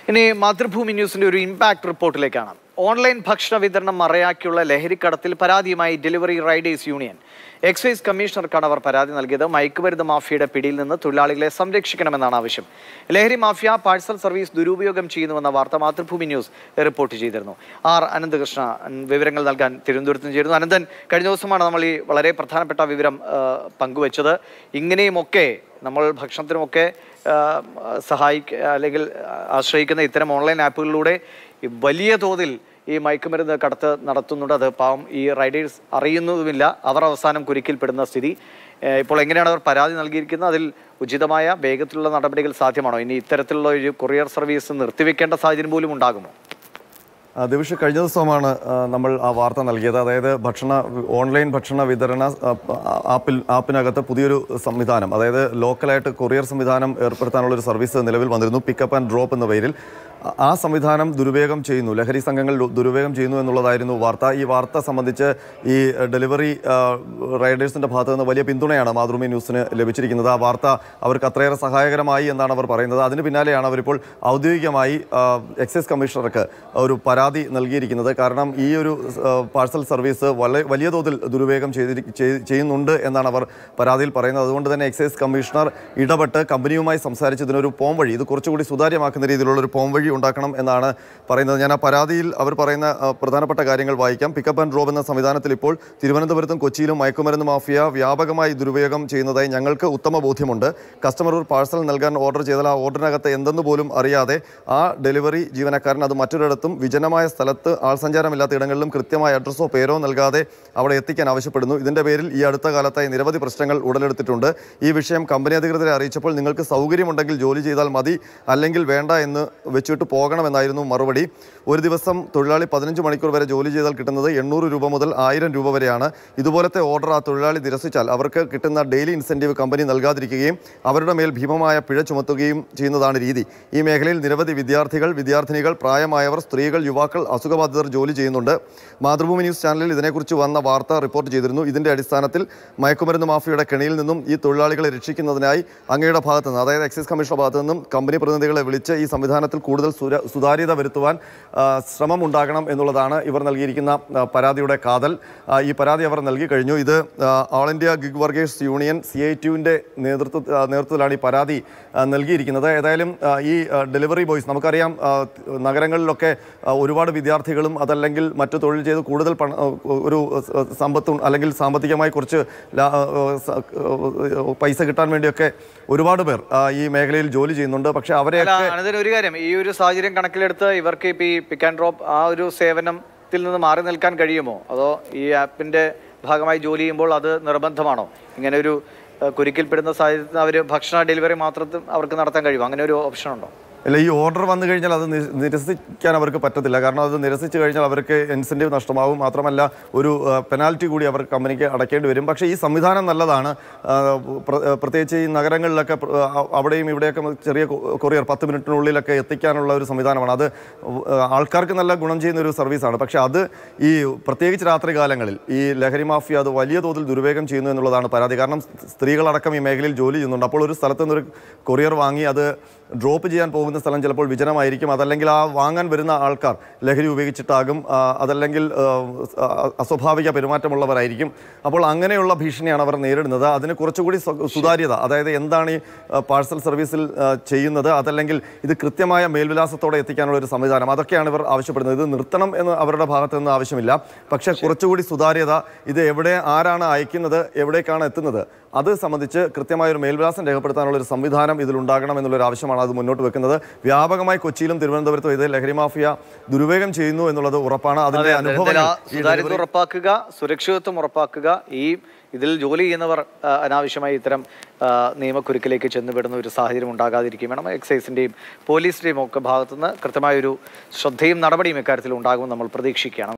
ഇനി മാതൃഭൂമി ന്യൂസിന്റെ ഒരു ഇമ്പാക്ട് റിപ്പോർട്ടിലേക്കാണ് ഓൺലൈൻ ഭക്ഷണ വിതരണം മറയാക്കിയുള്ള ലഹരിക്കടത്തിൽ പരാതിയുമായി ഡെലിവറി റൈഡേഴ്സ് യൂണിയൻ എക്സൈസ് കമ്മീഷണർക്കാണ് അവർ പരാതി നൽകിയത് മയക്കുമരുന്ന് മാഫിയയുടെ പിടിയിൽ നിന്ന് തൊഴിലാളികളെ സംരക്ഷിക്കണമെന്നാണ് ആവശ്യം ലഹരി മാഫിയ പാഴ്സൽ സർവീസ് ദുരുപയോഗം ചെയ്യുന്നുവെന്ന വാർത്ത മാതൃഭൂമി ന്യൂസ് റിപ്പോർട്ട് ചെയ്തിരുന്നു ആർ അനന്തകൃഷ്ണ ഉം, വിവരങ്ങൾ നൽകാൻ തിരുവനന്തപുരത്ത് നിന്ന് ചേരുന്നു അനന്തൻ കഴിഞ്ഞ ദിവസമാണ് നമ്മൾ ഈ വളരെ പ്രധാനപ്പെട്ട വിവരം ആ, പങ്കുവച്ചത് ഇങ്ങനെയുമൊക്കെ നമ്മൾ ഭക്ഷണത്തിനുമൊക്കെ ആ, സഹായിക്ക അല്ലെങ്കിൽ ആശ്രയിക്കുന്ന ഇത്തരം ഓൺലൈൻ ആപ്പുകളിലൂടെ ഈ വലിയ തോതിൽ ഈ മയക്കുമരുന്ന് കടത്ത് നടത്തുന്നുണ്ട് അത് പാവം ഈ റൈഡേഴ്സ് അറിയുന്നതുമില്ല അവർ അവസാനം കുരുക്കിൽപ്പെടുന്ന സ്ഥിതി ഏ, ഇപ്പോൾ എങ്ങനെയാണ് അവർ പരാതി നൽകിയിരിക്കുന്നത് അതിൽ ഉചിതമായ വേഗത്തിലുള്ള നടപടികൾ സാധ്യമാണോ ഇനി ഇത്തരത്തിലുള്ള ഒരു കൊറിയർ സർവീസ് നിർത്തിവെക്കേണ്ട സാഹചര്യം പോലും ഉണ്ടാകുമോ ആ, ദിവിഷ് കഴിഞ്ഞ ദിവസമാണ് ആ, നമ്മൾ ആ വാർത്ത നൽകിയത് അതായത് ഭക്ഷണ ഓൺലൈൻ ഭക്ഷണ വിതരണ ആ, ആപ്പിൽ ആപ്പിനകത്ത് പുതിയൊരു സംവിധാനം അതായത് ലോക്കലായിട്ട് കൊറിയർ സംവിധാനം ഏർപ്പെടുത്താനുള്ള ഒരു സർവീസ് നിലവിൽ വന്നിരുന്നു പിക്കപ്പ് ആൻഡ് ഡ്രോപ്പ് എന്ന പേരിൽ ആ- ആ സംവിധാനം ദുരുപയോഗം ചെയ്യുന്നു ലഹരി സംഘങ്ങൾ ദു- ദുരുപയോഗം ചെയ്യുന്നു എന്നുള്ളതായിരുന്നു വാർത്ത ഈ വാർത്ത സംബന്ധിച്ച് ഈ ഡെലിവറി റൈഡേഴ്സിന്റെ ഭാഗത്ത് നിന്ന് വലിയ പിന്തുണയാണ് മാതൃഭൂമി ന്യൂസിന് ലഭിച്ചിരിക്കുന്നത് ആ വാർത്ത അവർക്ക് അത്രയേറെ സഹായകരമായി എന്നാണ് അവർ പറയുന്നത് അതിന് പിന്നാലെയാണ് അവരിപ്പോൾ ഔദ്യോഗികമായി ആ, എക്സൈസ് കമ്മീഷണർക്ക് ഒരു പരാതി നൽകിയിരിക്കുന്നത് കാരണം ഈ ഒരു ആ, പാഴ്സൽ സർവീസ് വളരെ വലിയ തോതിൽ ദുരുപയോഗം ചെയ്തിരി ചെയ്- ചെയ്യുന്നുണ്ട് എന്നാണ് അവർ പരാതിയിൽ പറയുന്നത് അതുകൊണ്ട് തന്നെ എക്സൈസ് കമ്മീഷണർ ഇടപെട്ട് കമ്പനിയുമായി സംസാരിച്ച് ഇതിനൊരു പോം വഴി ഇത് കുറച്ചുകൂടി സുതാര്യമാക്കുന്ന രീതിയിലുള്ള ഒരു പോം വഴി ഉണ്ടാക്കണം എന്നാണ് പറയുന്നത് ഞാൻ ആ പരാതിയിൽ അവർ പറയുന്ന ആ, പ്രധാനപ്പെട്ട കാര്യങ്ങൾ വായിക്കാം പിക്കപ്പ് ആൻഡ് ഡ്രോപ്പ് എന്ന സംവിധാനത്തിൽ ഇപ്പോൾ തിരുവനന്തപുരത്തും കൊച്ചിയിലും മയക്കുമരുന്ന് മാഫിയ വ്യാപകമായി ദുരുപയോഗം ചെയ്യുന്നതായി ഞങ്ങൾക്ക് ഉത്തമ ബോധ്യമുണ്ട് കസ്റ്റമർ ഒരു പാഴ്സൽ നൽകാൻ ഓർഡർ ചെയ്താൽ ആ ഓർഡറിനകത്ത് എന്തെന്ന് പോലും അറിയാതെ ആ ഡെലിവറി ജീവനക്കാരൻ അത് മറ്റൊരിടത്തും വിജനമായ സ്ഥലത്ത് ആൾസഞ്ചാരമില്ലാത്ത ഇടങ്ങളിലും കൃത്യമായ അഡ്രസ്സോ പേരോ നൽകാതെ അവിടെ എത്തിക്കാൻ ആവശ്യപ്പെടുന്നു ഇതിന്റെ പേരിൽ ഈ അടുത്ത കാലത്തായി നിരവധി പ്രശ്നങ്ങൾ ഉടലെടുത്തിട്ടുണ്ട് ഈ വിഷയം കമ്പനി അധികൃതരെ അറിയിച്ചപ്പോൾ നിങ്ങൾക്ക് സൗകര്യമുണ്ടെങ്കിൽ ജോലി ചെയ്താൽ മതി അല്ലെങ്കിൽ വേണ്ട എന്ന് വെച്ചിട്ട് പോകണമെന്നായിരുന്നു മറുപടി ഒരു ദിവസം തൊഴിലാളി പതിനഞ്ച് മണിക്കൂർ വരെ ജോലി ചെയ്താൽ കിട്ടുന്നത് എണ്ണൂറ് രൂപ മുതൽ ആയിരം രൂപ വരെയാണ് ഇതുപോലത്തെ ഓർഡർ ആ തൊഴിലാളി നിരസിച്ചാൽ അവർക്ക് കിട്ടുന്ന ഡെയിലി ഇൻസെൻറ്റീവ് കമ്പനി നൽകാതിരിക്കുകയും അവരുടെ മേൽ ഭീമമായ പിഴ ചുമത്തുകയും ചെയ്യുന്നതാണ് രീതി ഈ മേഖലയിൽ നിരവധി വിദ്യാർത്ഥികൾ വിദ്യാർത്ഥിനികൾ പ്രായമായവർ സ്ത്രീകൾ യുവാക്കൾ അസുഖബാധിതർ ജോലി ചെയ്യുന്നുണ്ട് മാതൃഭൂമി ന്യൂസ് ചാനലിൽ ഇതിനെക്കുറിച്ച് വന്ന വാർത്ത റിപ്പോർട്ട് ചെയ്തിരുന്നു ഇതിന്റെ അടിസ്ഥാനത്തിൽ മയക്കുമരുന്ന് മാഫിയയുടെ കെണിയിൽ നിന്നും ഈ തൊഴിലാളികളെ രക്ഷിക്കുന്നതിനായി അങ്ങയുടെ ഭാഗത്തു നിന്ന് അതായത് എക്സൈസ് കമ്മീഷണർ ഭാഗത്തു നിന്നും കമ്പനി പ്രതിനിധികളെ വിളിച്ച് ഈ സംവിധാനത്തിൽ കൂടുതൽ സുര- സുതാര്യത വരുത്തുവാൻ ആ, ശ്രമം ഉണ്ടാകണം എന്നുള്ളതാണ് ഇവർ നൽകിയിരിക്കുന്ന ആ, പരാതിയുടെ കാതൽ ആ, ഈ പരാതി അവർ നൽകി കഴിഞ്ഞു ഇത് ആ, all India gig workers union C I ടുവിൻ്റെ നേതൃത്വ ആ, നേതൃത്വത്തിലാണ് ഈ പരാതി ആ, നൽകിയിരിക്കുന്നത് ഏതായാലും ആ, ഈ ആ, ഡെലിവറി ബോയ്സ് നമുക്കറിയാം ആ, നഗരങ്ങളിലൊക്കെ ആ, ഒരുപാട് വിദ്യാർത്ഥികളും അതല്ലെങ്കിൽ മറ്റു തൊഴിൽ ചെയ്ത് കൂടുതൽ പണ ആ, ഒരു ആ, സമ്പത്തും അല്ലെങ്കിൽ സാമ്പത്തികമായി കുറച്ച് ലാ- ആ, സ- ആ, പൈസ കിട്ടാൻ വേണ്ടിയൊക്കെ ഒരുപാട് പേർ ആ, ഈ മേഖലയിൽ ജോലി ചെയ്യുന്നുണ്ട് പക്ഷേ അല്ല അവരെയൊക്കെ അനന്തൻ ഒരു കാര്യം ഈ ഒരു സാഹചര്യം കണക്കിലെടുത്ത് ഇവർക്ക് ഇപ്പൊ ഈ പിക്ക് ആൻഡ് ഡ്രോപ്പ് ആ ഒരു സേവനത്തിൽ നിന്ന് മാറി നിൽക്കാൻ കഴിയുമോ അതോ ഈ ആപ്പിന്റെ ഭാഗമായി ജോലി ചെയ്യുമ്പോൾ അത് നിർബന്ധമാണോ ഇങ്ങനെ ഒരു ഏഹ്, കുരുക്കിൽപ്പെടുന്ന സാഹചര്യത്തിൽ അവർ ഭക്ഷണ ഡെലിവറി മാത്രം അവർക്ക് നടത്താൻ കഴിയുമോ അങ്ങനെ ഒരു ഓപ്ഷൻ ഉണ്ടോ അല്ല ഈ ഓർഡർ വന്നു കഴിഞ്ഞാൽ അത് നി- നിരസിക്കാൻ അവർക്ക് പറ്റത്തില്ല കാരണം അത് നിരസിച്ചു കഴിഞ്ഞാൽ അവർക്ക് ഇൻസെൻറ്റീവ് നഷ്ടമാവും മാത്രമല്ല ഒരു പെനാൽറ്റി കൂടി അവർ കമ്പനിക്ക് അടയ്ക്കേണ്ടി വരും പക്ഷേ ഈ സംവിധാനം നല്ലതാണ് ആ, പ്ര- പ്രത്യേകിച്ച് ഈ നഗരങ്ങളിലൊക്കെ പ്ര- ആ, അവിടെയും ഇവിടെയൊക്കെ ചെറിയ കൊ- കൊറിയർ പത്ത് മിനിറ്റിനുള്ളിലൊക്കെ എത്തിക്കാനുള്ള ഒരു സംവിധാനമാണ് അത് ആൾക്കാർക്ക് നല്ല ഗുണം ചെയ്യുന്ന ഒരു സർവീസാണ് പക്ഷേ അത് ഈ പ്രത്യേകിച്ച് രാത്രി കാലങ്ങളിൽ ഈ ലഹരി മാഫിയ അത് വലിയ തോതിൽ ദുരുപയോഗം ചെയ്യുന്നു എന്നുള്ളതാണ് പരാതി കാരണം സ്ത്രീകളടക്കം ഈ മേഖലയിൽ ജോലി ചെയ്യുന്നുണ്ട് അപ്പോൾ ഒരു സ്ഥലത്ത് നിന്നൊരു കൊറിയർ വാങ്ങി അത് ഡ്രോപ്പ് ചെയ്യാൻ പോകുന്ന സ്ഥലം ചിലപ്പോൾ വിജനമായിരിക്കും അതല്ലെങ്കിൽ ആ വാങ്ങാൻ വരുന്ന ആൾക്കാർ ലഹരി ഉപയോഗിച്ചിട്ടാകും ആ, അതല്ലെങ്കിൽ ആ, അ- അസ്വാഭാവിക പെരുമാറ്റമുള്ളവരായിരിക്കും അപ്പോൾ അങ്ങനെയുള്ള ഭീഷണിയാണ് അവർ നേരിടുന്നത് അതിന് കുറച്ചുകൂടി സു- സുതാര്യത അതായത് എന്താണ് ഈ പാഴ്സൽ സർവീസിൽ ആ, ചെയ്യുന്നത് അതല്ലെങ്കിൽ ഇത് കൃത്യമായ മേൽവിലാസത്തോടെ എത്തിക്കാനുള്ള ഒരു സംവിധാനം അതൊക്കെയാണ് ഇവർ ആവശ്യപ്പെടുന്നത് ഇത് നിർത്തണം എന്ന് അവരുടെ ഭാഗത്ത് നിന്ന് ആവശ്യമില്ല പക്ഷേ കുറച്ചുകൂടി സുതാര്യത ഇത് എവിടെ ആരാണ് അയക്കുന്നത് എവിടേക്കാണ് എത്തുന്നത് അത് സംബന്ധിച്ച് കൃത്യമായ ഒരു മേൽവിലാസം രേഖപ്പെടുത്താനുള്ള ഒരു സംവിധാനം ഇതിലുണ്ടാകണം എന്നുള്ളൊരു ആവശ്യമാണ് അത് മുന്നോട്ട് വെക്കുന്നത് വ്യാപകമായി കൊച്ചിയിലും തിരുവനന്തപുരത്തും ഇത് ലഹരി മാഫിയ ദുരുപയോഗം ചെയ്യുന്നു എന്നുള്ളത് ഉറപ്പാണ് അതിന്റെ അനുഭവങ്ങൾ ഈ സുതാര്യത delivery- ഉറപ്പാക്കുക സുരക്ഷിതത്വം ഉറപ്പാക്കുക ഈ ഇതിൽ ജോലി ചെയ്യുന്നവർ ആ, അനാവശ്യമായി ഇത്തരം ആ, നിയമക്കുരുക്കിലേക്ക് ചെന്നുവിടുന്ന ഒരു സാഹചര്യം ഉണ്ടാകാതിരിക്കും വേണം എക്സൈസിന്റെയും പോലീസിന്റെയും ഒക്കെ ഭാഗത്തുനിന്ന് കൃത്യമായ ഒരു ശ്രദ്ധയും നടപടിയും ഇക്കാര്യത്തിൽ ഉണ്ടാകുമെന്ന് നമ്മൾ പ്രതീക്ഷിക്കുകയാണ്